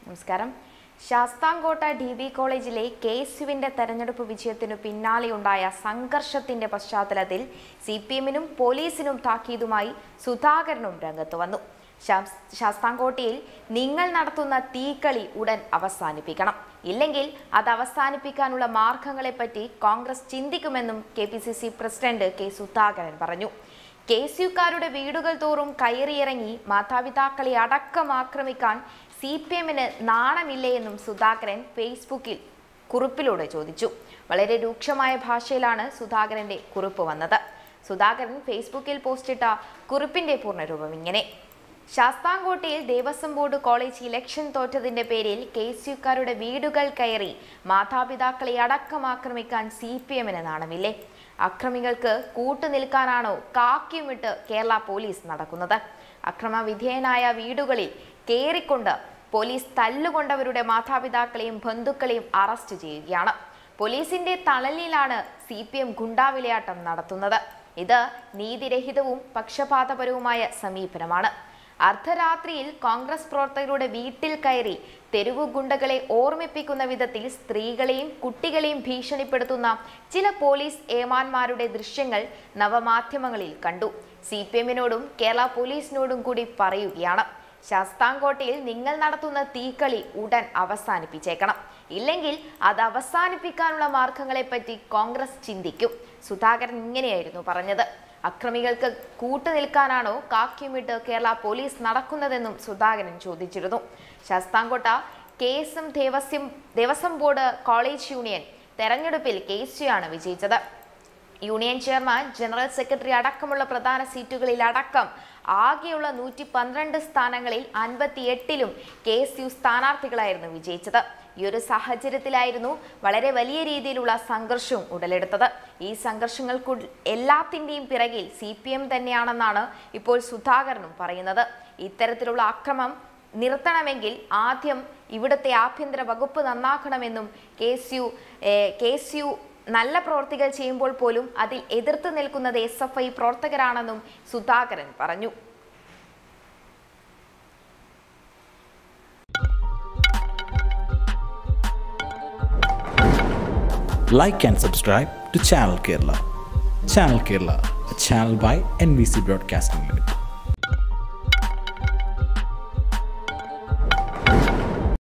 നമസ്കാരം Sasthamkotta D B കോളേജിലെ K S യുവിന്റെ തെരഞ്ഞെടുപ്പ് വിജയത്തിനു പിന്നാലെയുണ്ടായ സംഘർഷത്തിന്റെ പശ്ചാത്തലത്തിൽ സി പി എമ്മിനും പോലീസിനും താക്കീതുമായി സുധാകരനും രംഗത്ത് വന്നു ശാസ്- ശാസ്താംകോട്ടയിൽ നിങ്ങൾ നടത്തുന്ന തീക്കളി ഉടൻ അവസാനിപ്പിക്കണം ഇല്ലെങ്കിൽ അത് അവസാനിപ്പിക്കാനുള്ള മാർഗങ്ങളെപ്പറ്റി കോൺഗ്രസ് ചിന്തിക്കുമെന്നും K P C C president K Sudhakaran പറഞ്ഞു കെ എസ് യുക്കാരുടെ വീടുകൾ തോറും കയറിയിറങ്ങി മാതാപിതാക്കളെ അടക്കം ആക്രമിക്കാൻ സി പി എമ്മിന് നാണമില്ലേ എന്നും സുധാകരൻ ഫേസ്ബുക്കിൽ കുറിപ്പിലൂടെ ചോദിച്ചു വളരെ രൂക്ഷമായ ഭാഷയിലാണ് സുധാകരന്റെ കുറിപ്പ് വന്നത് സുധാകരൻ ഫേസ്ബുക്കിൽ പോസ്റ്റിട്ട കുറിപ്പിന്റെ പൂർണ്ണരൂപം ഇങ്ങനെ ശാസ്താംകോട്ടയിൽ ദേവസ്വം ബോർഡ് കോളേജ് ഇലക്ഷൻ തോറ്റതിന്റെ പേരിൽ കെ എസ് യുക്കാരുടെ വീടുകൾ കയറി മാതാപിതാക്കളെ അടക്കം ആക്രമിക്കാൻ സി പി എമ്മിന് നാണമില്ലേ അക്രമികൾക്ക് കൂട്ടുനിൽക്കാനാണോ കാക്കിയുമിട്ട് കേരള പോലീസ് നടക്കുന്നത് അക്രമവിധേയനായ വീടുകളിൽ കയറിക്കൊണ്ട് പോലീസ് തല്ലുകൊണ്ടവരുടെ മാതാപിതാക്കളെയും ബന്ധുക്കളെയും അറസ്റ്റ് ചെയ്യുകയാണ് പോലീസിന്റെ തളലിലാണ് സി പി എം ഗുണ്ടാവിളയാട്ടം നടത്തുന്നത് ഇത് നീതിരഹിതവും പക്ഷപാതപരവുമായ സമീപനമാണ് അർദ്ധരാത്രിയിൽ കോൺഗ്രസ് പ്രവർത്തകരുടെ വീട്ടിൽ കയറി തെരുവു ഗുണ്ടകളെ ഓർമ്മിപ്പിക്കുന്ന വിധത്തിൽ സ്ത്രീകളെയും കുട്ടികളെയും ഭീഷണിപ്പെടുത്തുന്ന ചില പോലീസ് ഏമാന്മാരുടെ ദൃശ്യങ്ങൾ നവമാധ്യമങ്ങളിൽ കണ്ടു സി പി എമ്മിനോടും കേരള പോലീസിനോടും കൂടി പറയുകയാണ് ശാസ്താംകോട്ടയിൽ നിങ്ങൾ നടത്തുന്ന തീക്കളി ഉടൻ അവസാനിപ്പിച്ചേക്കണം ഇല്ലെങ്കിൽ അത് അവസാനിപ്പിക്കാനുള്ള മാർഗങ്ങളെപ്പറ്റി കോൺഗ്രസ് ചിന്തിക്കും സുധാകരൻ ഇങ്ങനെയായിരുന്നു പറഞ്ഞത് അക്രമികൾക്ക് കൂട്ടുനിൽക്കാനാണോ കാക്കിയുമിട്ട് കേരള പോലീസ് നടക്കുന്നതെന്നും സുധാകരൻ ചോദിച്ചിരുന്നു Sasthamkotta K S M Devaswom Devaswom board college union തെരഞ്ഞെടുപ്പിൽ കെ എസ് യു ആണ് വിജയിച്ചത് യൂണിയൻ ചെയർമാൻ ജനറൽ സെക്രട്ടറി അടക്കമുള്ള പ്രധാന സീറ്റുകളിൽ അടക്കം ആകെയുള്ള നൂറ്റി പന്ത്രണ്ട് സ്ഥാനങ്ങളിൽ അൻപത്തി എട്ടിലും കെ എസ് യു സ്ഥാനാർത്ഥികളായിരുന്നു വിജയിച്ചത് ഈ ഒരു സാഹചര്യത്തിലായിരുന്നു വളരെ വലിയ രീതിയിലുള്ള സംഘർഷവും ഉടലെടുത്തത് ഈ സംഘർഷങ്ങൾക്കു എല്ലാത്തിൻ്റെയും പിറകിൽ സി പി എം തന്നെയാണെന്നാണ് ഇപ്പോൾ സുധാകരനും പറയുന്നത് ഇത്തരത്തിലുള്ള അക്രമം നിർത്തണമെങ്കിൽ ആദ്യം ഇവിടുത്തെ ആഭ്യന്തര വകുപ്പ് നന്നാക്കണമെന്നും K S U K S U നല്ല പ്രവർത്തികൾ ചെയ്യുമ്പോൾ പോലും അതിൽ എതിർത്ത് നിൽക്കുന്നത് എസ് എഫ് ഐ പ്രവർത്തകരാണെന്നും സുധാകരൻ പറഞ്ഞു like and subscribe to Channel Kerala. Channel Kerala, a channel by NBC Broadcasting Limited.